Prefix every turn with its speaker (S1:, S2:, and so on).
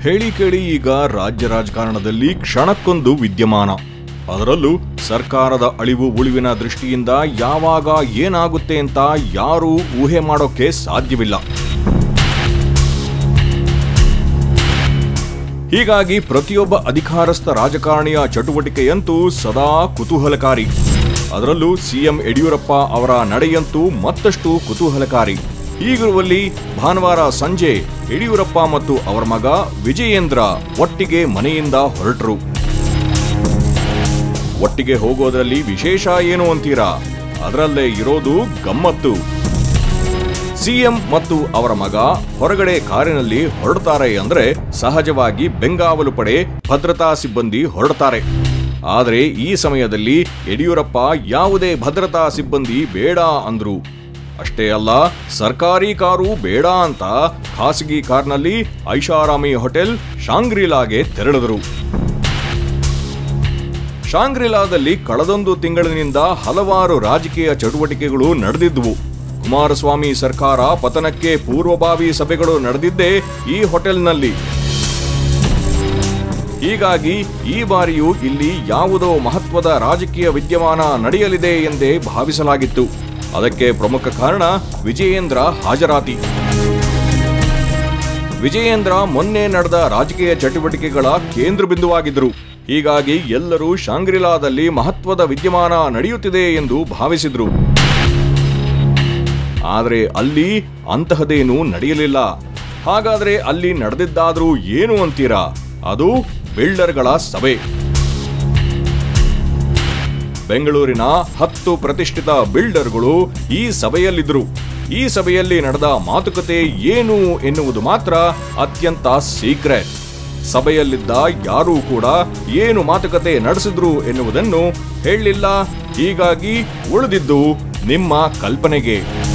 S1: ಹೇಳಿ ಕೇಳಿ ಈಗ ರಾಜ್ಯ ರಾಜಕಾರಣದಲ್ಲಿ ಕ್ಷಣಕ್ಕೊಂದು ವಿದ್ಯಮಾನ ಅದರಲ್ಲೂ ಸರ್ಕಾರದ ಅಳಿವು ಉಳಿವಿನ ದೃಷ್ಟಿಯಿಂದ ಯಾವಾಗ ಏನಾಗುತ್ತೆ ಅಂತ ಯಾರೂ ಊಹೆ ಮಾಡೋಕೆ ಸಾಧ್ಯವಿಲ್ಲ ಹೀಗಾಗಿ ಪ್ರತಿಯೊಬ್ಬ ಅಧಿಕಾರಸ್ಥ ರಾಜಕಾರಣಿಯ ಚಟುವಟಿಕೆಯಂತೂ ಸದಾ ಕುತೂಹಲಕಾರಿ ಅದರಲ್ಲೂ ಸಿಎಂ ಯಡಿಯೂರಪ್ಪ ಅವರ ನಡೆಯಂತೂ ಮತ್ತಷ್ಟು ಕುತೂಹಲಕಾರಿ ಹೀಗಿರುವಲ್ಲಿ ಭಾನುವಾರ ಸಂಜೆ ಯಡಿಯೂರಪ್ಪ ಮತ್ತು ಅವರ ಮಗ ವಿಜಯೇಂದ್ರ ಒಟ್ಟಿಗೆ ಮನೆಯಿಂದ ಹೊರಟರು ಒಟ್ಟಿಗೆ ಹೋಗೋದ್ರಲ್ಲಿ ವಿಶೇಷ ಏನು ಅಂತೀರಾ ಅದರಲ್ಲೇ ಇರೋದು ಗಮ್ಮತ್ತು ಸಿಎಂ ಮತ್ತು ಅವರ ಮಗ ಹೊರಗಡೆ ಕಾರಿನಲ್ಲಿ ಹೊರಡ್ತಾರೆ ಅಂದ್ರೆ ಸಹಜವಾಗಿ ಬೆಂಗಾವಲು ಪಡೆ ಭದ್ರತಾ ಸಿಬ್ಬಂದಿ ಹೊರಡ್ತಾರೆ ಆದರೆ ಈ ಸಮಯದಲ್ಲಿ ಯಡಿಯೂರಪ್ಪ ಯಾವುದೇ ಭದ್ರತಾ ಸಿಬ್ಬಂದಿ ಬೇಡ ಅಂದ್ರು ಅಷ್ಟೇ ಅಲ್ಲ ಸರ್ಕಾರಿ ಕಾರು ಬೇಡ ಅಂತ ಖಾಸಗಿ ಕಾರ್ನಲ್ಲಿ ಐಷಾರಾಮಿ ಹೋಟೆಲ್ ಶಾಂಗ್ರಿಲಾಗೆ ತೆರಳಿದರು ಶಾಂಗ್ರಿಲಾದಲ್ಲಿ ಕಳೆದೊಂದು ತಿಂಗಳಿನಿಂದ ಹಲವಾರು ರಾಜಕೀಯ ಚಟುವಟಿಕೆಗಳು ನಡೆದಿದ್ವು ಕುಮಾರಸ್ವಾಮಿ ಸರ್ಕಾರ ಪತನಕ್ಕೆ ಪೂರ್ವಭಾವಿ ಸಭೆಗಳು ನಡೆದಿದ್ದೇ ಈ ಹೋಟೆಲ್ನಲ್ಲಿ ಹೀಗಾಗಿ ಈ ಬಾರಿಯೂ ಇಲ್ಲಿ ಯಾವುದೋ ಮಹತ್ವದ ರಾಜಕೀಯ ವಿದ್ಯಮಾನ ನಡೆಯಲಿದೆ ಎಂದೇ ಭಾವಿಸಲಾಗಿತ್ತು ಅದಕ್ಕೆ ಪ್ರಮುಖ ಕಾರಣ ವಿಜಯೇಂದ್ರ ಹಾಜರಾತಿ ವಿಜಯೇಂದ್ರ ಮೊನ್ನೆ ನಡೆದ ರಾಜಕೀಯ ಚಟುವಟಿಕೆಗಳ ಕೇಂದ್ರ ಬಿಂದುವಾಗಿದ್ದರು ಹೀಗಾಗಿ ಎಲ್ಲರೂ ಶಾಂಗ್ರಿಲಾದಲ್ಲಿ ಮಹತ್ವದ ವಿದ್ಯಮಾನ ನಡೆಯುತ್ತಿದೆ ಎಂದು ಭಾವಿಸಿದ್ರು ಆದರೆ ಅಲ್ಲಿ ಅಂತಹದೇನೂ ನಡೆಯಲಿಲ್ಲ ಹಾಗಾದ್ರೆ ಅಲ್ಲಿ ನಡೆದಿದ್ದಾದ್ರೂ ಏನು ಅಂತೀರಾ ಅದು ಬಿಲ್ಡರ್ಗಳ ಸಭೆ ಬೆಂಗಳೂರಿನ ಹತ್ತು ಪ್ರತಿಷ್ಠಿತ ಬಿಲ್ಡರ್ಗಳು ಈ ಸಭೆಯಲ್ಲಿದ್ದರು ಈ ಸಭೆಯಲ್ಲಿ ನಡೆದ ಮಾತುಕತೆ ಏನು ಎನ್ನುವುದು ಮಾತ್ರ ಅತ್ಯಂತ ಸೀಕ್ರೆಟ್ ಸಭೆಯಲ್ಲಿದ್ದ ಯಾರೂ ಕೂಡ ಏನು ಮಾತುಕತೆ ನಡೆಸಿದ್ರು ಎನ್ನುವುದನ್ನು ಹೇಳಲಿಲ್ಲ ಹೀಗಾಗಿ ಉಳಿದಿದ್ದು ನಿಮ್ಮ ಕಲ್ಪನೆಗೆ